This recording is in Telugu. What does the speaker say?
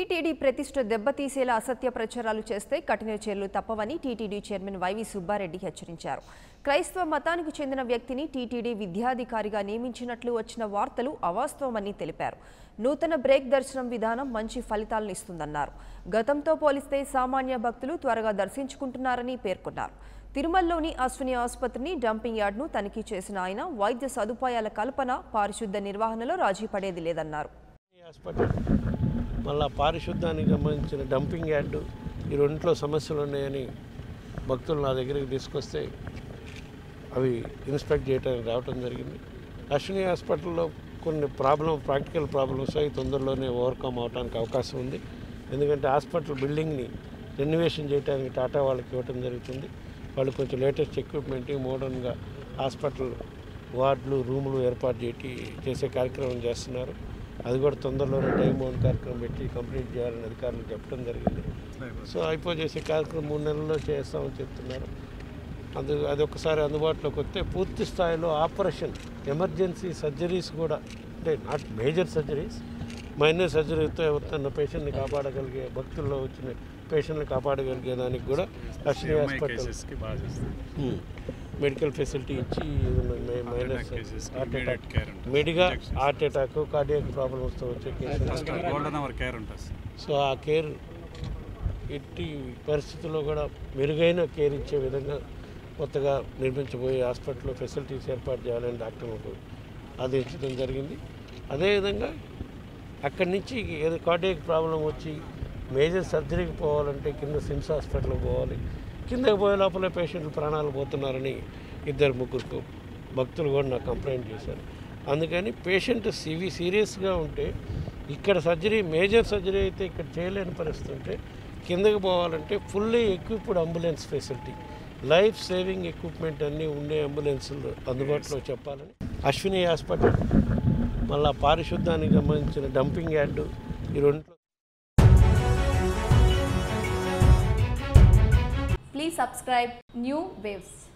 టీటీడీ ప్రతిష్ట దెబ్బతీసేలా అసత్య ప్రచారాలు చేస్తే కఠిన చర్యలు తప్పవని టీటీడీ చైర్మన్ వైవి సుబ్బారెడ్డి హెచ్చరించారు క్రైస్తవ మతానికి చెందిన వ్యక్తిని టీటీడీ విద్యాధికారిగా నియమించినట్లు వచ్చిన వార్తలు అవాస్తవమని తెలిపారు నూతన బ్రేక్ దర్శనం విధానం మంచి ఫలితాలను ఇస్తుందన్నారు గతంతో పోలిస్తే సామాన్య భక్తులు త్వరగా దర్శించుకుంటున్నారని పేర్కొన్నారు తిరుమలలోని అశ్విని ఆసుపత్రిని డంపింగ్ యార్డ్ను తనిఖీ చేసిన ఆయన వైద్య సదుపాయాల కల్పన పారిశుద్ధ నిర్వహణలో రాజీ పడేది లేదన్నారు ఈ హాస్పిటల్ మళ్ళా పారిశుద్ధానికి సంబంధించిన డంపింగ్ యార్డు ఈ రెండింటిలో సమస్యలు ఉన్నాయని భక్తులు నా దగ్గరికి తీసుకొస్తే అవి ఇన్స్పెక్ట్ చేయడానికి రావటం జరిగింది అశ్విని హాస్పిటల్లో కొన్ని ప్రాబ్లం ప్రాక్టికల్ ప్రాబ్లమ్స్ అవి తొందరలోనే ఓవర్కమ్ అవడానికి అవకాశం ఉంది ఎందుకంటే హాస్పిటల్ బిల్డింగ్ని రెన్యువేషన్ చేయడానికి టాటా వాళ్ళకి ఇవ్వటం జరుగుతుంది వాళ్ళు కొంచెం లేటెస్ట్ ఎక్విప్మెంట్ మోడర్న్గా హాస్పిటల్ వార్డులు రూములు ఏర్పాటు చేసి చేసే కార్యక్రమం చేస్తున్నారు అది కూడా తొందరలోనే టైం బౌండ్ కార్యక్రమం పెట్టి కంప్లీట్ చేయాలని అధికారులు చెప్పడం జరిగింది సో అయిపో చేసే కార్యక్రమం మూడు నెలల్లో చేస్తామని చెప్తున్నారు అందు అది ఒకసారి అందుబాటులోకి వస్తే పూర్తి స్థాయిలో ఆపరేషన్ ఎమర్జెన్సీ సర్జరీస్ కూడా అంటే నాట్ మేజర్ సర్జరీస్ మైనర్ సర్జరీతో వస్తున్న పేషెంట్ని కాపాడగలిగే భక్తుల్లో వచ్చిన పేషెంట్ని కాపాడగలిగే దానికి కూడా అశ్విని హాస్పిటల్ కేసెస్కి బాగా చేస్తుంది ఉమ్. మెడికల్ ఫెసిలిటీ ఇచ్చి ఏదైనా మే- మైనస్ attack cases కి హార్ట్ immediate అటాక్ care ఉంటుంది. మెడిగా Injections. హార్ట్ అటాక్ కార్డియాక్ ప్రాబ్లమ్స్తో వచ్చే కేసులు గోల్డెన్ అవర్ కేర్ ఉంటుంది సో ఆ కేర్ ఎట్టి పరిస్థితుల్లో కూడా మెరుగైన కేర్ ఇచ్చే విధంగా కొత్తగా నిర్మించబోయే హాస్పిటల్లో ఫెసిలిటీస్ ఏర్పాటు చేయాలని డాక్టర్లకు ఆదేశించడం జరిగింది అదేవిధంగా అక్కడి నుంచి ఏదో కార్డియాక్ ప్రాబ్లం వచ్చి మేజర్ సర్జరీకి పోవాలంటే కింద సిమ్స్ హాస్పిటల్కి పోవాలి కిందకి పోయే లోపల పేషెంట్లు ప్రాణాలు పోతున్నారని ఇద్దరు ముగ్గురు భక్తులు కూడా నాకు కంప్లైంట్ చేశారు అందుకని పేషెంట్ సివి సీరియస్గా ఉంటే ఇక్కడ సర్జరీ మేజర్ సర్జరీ అయితే ఇక్కడ చేయలేని పరిస్థితి ఉంటే కిందకి పోవాలంటే fully equipped ambulance facility life saving equipment అన్నీ ఉండే అంబులెన్సులు అందుబాటులో చెప్పాలని అశ్విని హాస్పిటల్ మళ్ళా పారిశుద్ధానికి సంబంధించిన డంపింగ్ యార్డు ఈ రెండు Please subscribe New Waves.